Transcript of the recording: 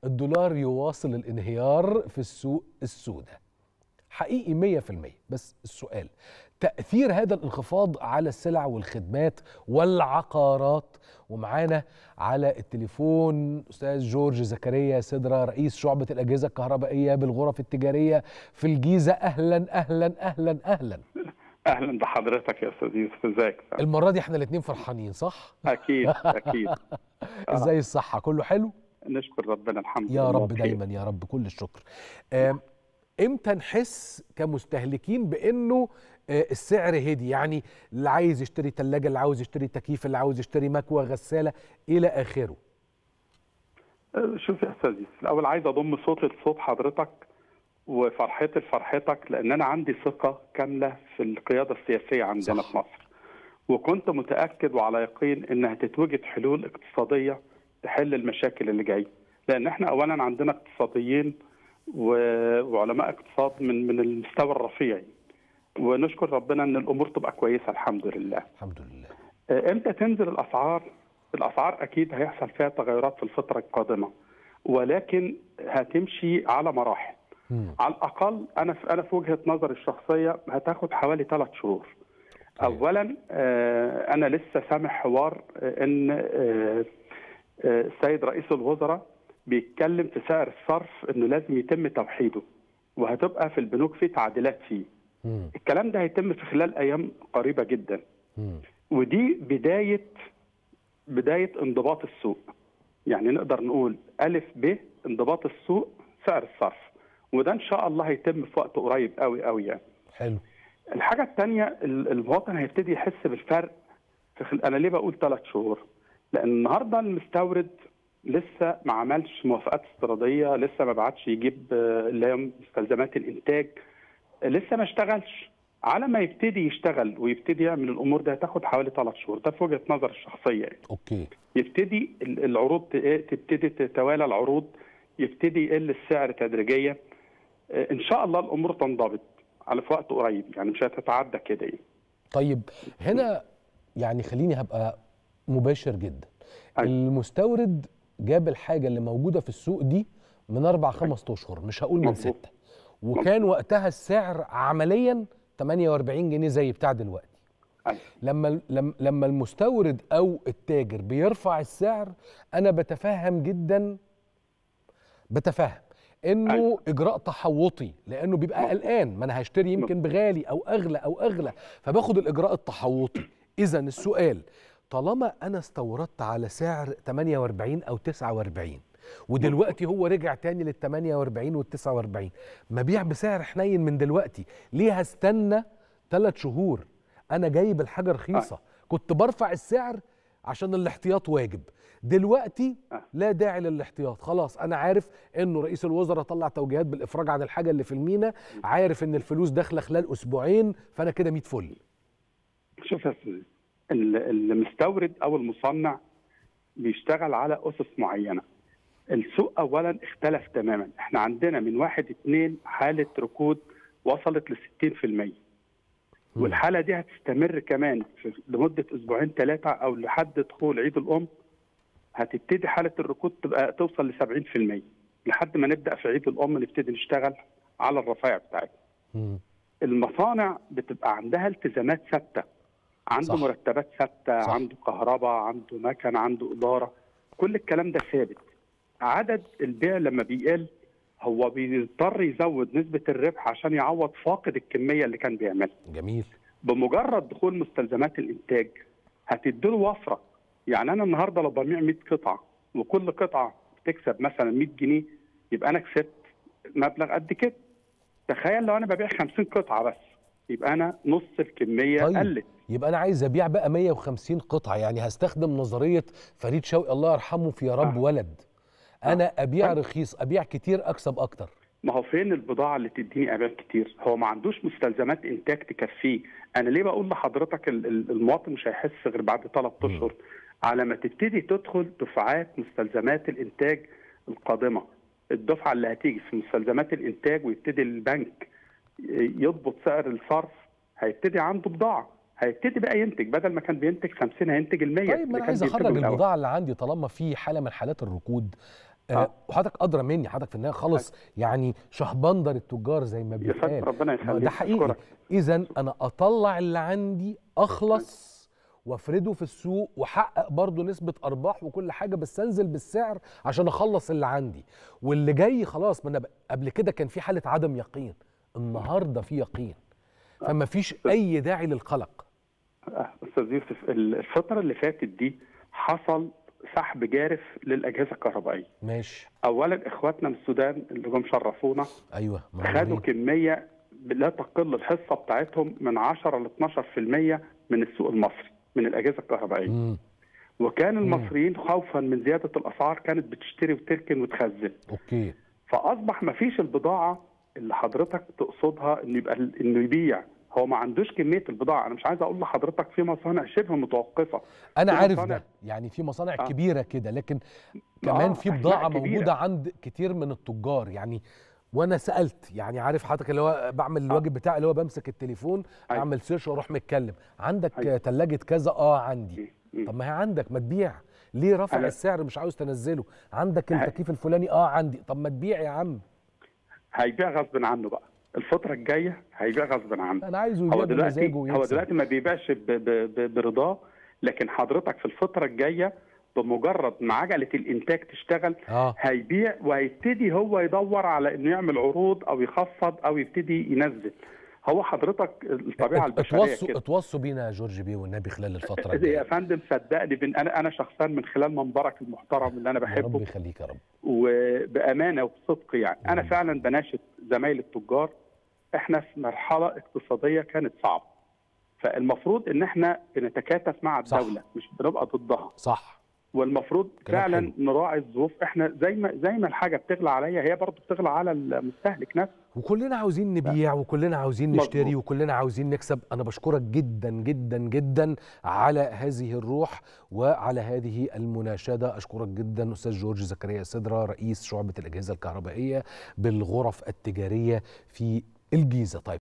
الدولار يواصل الانهيار في السوق السوداء حقيقي 100% بس السؤال تأثير هذا الانخفاض على السلع والخدمات والعقارات ومعانا على التليفون أستاذ جورج زكريا سدرة رئيس شعبة الأجهزة الكهربائية بالغرف التجارية في الجيزة أهلا أهلا أهلا أهلا اهلا بحضرتك يا استاذ يوسف ازيك المرة دي احنا الاتنين فرحانين صح؟ اكيد اكيد ازاي الصحة كله حلو؟ نشكر ربنا الحمد لله يا رب بخير. دايما يا رب كل الشكر آم، امتى نحس كمستهلكين بانه آه، السعر هدي يعني اللي عايز يشتري ثلاجه اللي عاوز يشتري تكييف اللي عاوز يشتري مكوى غساله الى اخره أه، شوف يا استاذ يوسف الاول عايز اضم صوتي لصوت حضرتك وفرحتي لفرحتك لان انا عندي ثقه كامله في القياده السياسيه عندنا صح. في مصر وكنت متاكد وعلى يقين انها تتوجد حلول اقتصاديه تحل المشاكل اللي جايه لان احنا اولا عندنا اقتصاديين و- وعلماء اقتصاد من من المستوى الرفيع ونشكر ربنا ان الامور تبقى كويسه الحمد لله الحمد لله آه، امتى تنزل الاسعار؟ الاسعار اكيد هيحصل فيها تغيرات في الفتره القادمه ولكن هتمشي على مراحل مم. على الاقل انا في انا في وجهه نظري الشخصيه هتاخد حوالي ثلاث شهور اولا آه، انا لسه سامع حوار آه، ان آه، آه، السيد رئيس الوزراء بيتكلم في سعر الصرف انه لازم يتم توحيده وهتبقى في البنوك في تعديلات فيه مم. الكلام ده هيتم في خلال ايام قريبه جدا مم. ودي بداية بداية انضباط السوق يعني نقدر نقول ألف ب انضباط السوق سعر الصرف وده إن شاء الله هيتم في وقت قريب قوي قوي يعني حلو الحاجة الثانية المواطن هيبتدي يحس بالفرق في خل... أنا ليه بقول ثلاث شهور؟ لأن النهاردة المستورد لسه ما عملش موافقات استيرادية لسه ما بعتش يجيب آه، اللي هي مستلزمات الإنتاج آه، لسه ما اشتغلش على ما يبتدي يشتغل ويبتدي يعمل الامور دي هتاخد حوالي ثلاث شهور ده في وجهه نظر الشخصيه يعني. اوكي يبتدي ال- العروض ت- إيه، تبتدي تتوالى العروض يبتدي يقل السعر تدريجيا آه، ان شاء الله الامور تنضبط على في وقت قريب يعني مش هتتعدى كده يعني. طيب هنا يعني خليني هبقى مباشر جدا أيوة. المستورد جاب الحاجه اللي موجوده في السوق دي من اربع خمس اشهر مش هقول من مظبوط. سته وكان وقتها السعر عمليا 48 جنيه زي بتاع دلوقتي أيوة. لما لما لما المستورد او التاجر بيرفع السعر انا بتفهم جدا بتفهم انه أيوة. اجراء تحوطي لانه بيبقى مظبوط. قلقان ما انا هشتري يمكن بغالي او اغلى او اغلى فباخد الاجراء التحوطي اذا السؤال طالما انا استوردت على سعر 48 او 49 ودلوقتي هو رجع تاني لل 48 وال 49 ما بيع بسعر حنين من دلوقتي ليه هستنى ثلاث شهور انا جايب الحاجه رخيصه كنت برفع السعر عشان الاحتياط واجب دلوقتي آه. لا داعي للاحتياط خلاص انا عارف انه رئيس الوزراء طلع توجيهات بالافراج عن الحاجه اللي في المينا عارف ان الفلوس داخله خلال اسبوعين فانا كده 100 فل شوف يا استاذ ال- المستورد او المصنع بيشتغل على اسس معينه السوق اولا اختلف تماما احنا عندنا من واحد اتنين حاله ركود وصلت ل 60% والحاله دي هتستمر كمان في لمده اسبوعين ثلاثه او لحد دخول عيد الام هتبتدي حاله الركود تبقى توصل ل 70% لحد ما نبدا في عيد الام نبتدي نشتغل على الرفايع بتاعتنا مم. المصانع بتبقى عندها التزامات ثابته عنده صح. مرتبات ثابته صح. عنده كهرباء عنده مكن عنده اداره كل الكلام ده ثابت عدد البيع لما بيقل هو بيضطر يزود نسبه الربح عشان يعوض فاقد الكميه اللي كان بيعملها جميل بمجرد دخول مستلزمات الانتاج هتديله وفره يعني انا النهارده لو ببيع 100 قطعه وكل قطعه بتكسب مثلا 100 جنيه يبقى انا كسبت مبلغ قد كده تخيل لو انا ببيع 50 قطعه بس يبقى انا نص الكميه طيب. قلت يبقى انا عايز ابيع بقى 150 قطعه يعني هستخدم نظريه فريد شوقي الله يرحمه في يا رب آه. ولد انا ابيع طيب. رخيص ابيع كتير اكسب اكتر ما هو فين البضاعه اللي تديني ابيع كتير هو ما عندوش مستلزمات انتاج تكفيه انا ليه بقول لحضرتك ال- ال- المواطن مش هيحس غير بعد ثلاث اشهر على ما تبتدي تدخل دفعات مستلزمات الانتاج القادمه الدفعه اللي هتيجي في مستلزمات الانتاج ويبتدي البنك يضبط سعر الصرف هيبتدي عنده بضاعه هيبتدي بقى ينتج بدل ما كان بينتج 50 هينتج ال 100 طيب ما انا عايز اخرج البضاعه اللي عندي طالما في حاله من حالات الركود آه وحضرتك ادرى مني حضرتك في النهايه خالص يعني شهبندر التجار زي ما يا فندم بيتقال ربنا ما يخليك ده حقيقي أشكرك. اذا انا اطلع اللي عندي اخلص وافرده في السوق واحقق برضه نسبه ارباح وكل حاجه بس انزل بالسعر عشان اخلص اللي عندي واللي جاي خلاص ما انا ب- قبل كده كان في حاله عدم يقين النهارده في يقين فما فيش اي داعي للقلق آه، استاذ يوسف الفتره اللي فاتت دي حصل سحب جارف للاجهزه الكهربائيه ماشي اولا اخواتنا من السودان اللي جم شرفونا ايوه خدوا منورين. كميه لا تقل الحصه بتاعتهم من 10 ل 12% من السوق المصري من الاجهزه الكهربائيه مم. وكان المصريين خوفا من زياده الاسعار كانت بتشتري وتركن وتخزن اوكي فاصبح ما فيش البضاعه اللي حضرتك تقصدها انه يبقى انه يبيع هو ما عندوش كميه البضاعه انا مش عايز اقول لحضرتك في مصانع شبه متوقفه انا في عارف مصانع- ده يعني في مصانع آه. كبيره كده لكن كمان آه، في أسماء بضاعه كبيرة. موجوده عند كتير من التجار يعني وانا سالت يعني عارف حضرتك اللي هو بعمل الواجب بتاعي اللي هو بمسك التليفون أيوة. اعمل سيرش واروح متكلم عندك أيوة. ثلاجه كذا اه عندي مم. طب ما هي عندك ما تبيع ليه رفع أنا- السعر مش عاوز تنزله عندك هي- التكييف الفلاني اه عندي طب ما تبيع يا عم هيبيع غصب عنه بقى الفتره الجايه هيبيع غصب عنه انا عايزه هو يبيع دلوقتي بمزاجه هو ويكسب دلوقتي ما بيبيعش ب- ب- ب- برضاه لكن حضرتك في الفتره الجايه بمجرد ما عجله الانتاج تشتغل اه هيبيع وهيبتدي هو يدور على انه يعمل عروض او يخفض او يبتدي ينزل هو حضرتك الطبيعه ات- البشريه اتوصوا كده اتوصوا بينا يا جورج بيه والنبي خلال الفتره يا الجايه فندم صدقني بن انا انا شخصيا من خلال منبرك المحترم اللي انا يا رب بحبه يخليك يا رب وبامانه وبصدق يعني انا مم. فعلا بناشد زمايل التجار احنا في مرحله اقتصاديه كانت صعبه فالمفروض ان احنا بنتكاتف مع صح. الدوله مش بنبقى ضدها صح والمفروض كلام فعلا حلو. نراعي الظروف احنا زي ما زي ما الحاجه بتغلى عليا هي برضه بتغلى على المستهلك نفسه وكلنا عاوزين نبيع وكلنا عاوزين مظبوط. نشتري وكلنا عاوزين نكسب انا بشكرك جدا جدا جدا على هذه الروح وعلى هذه المناشده اشكرك جدا استاذ جورج زكريا سدرة رئيس شعبه الاجهزه الكهربائيه بالغرف التجاريه في الجيزه طيب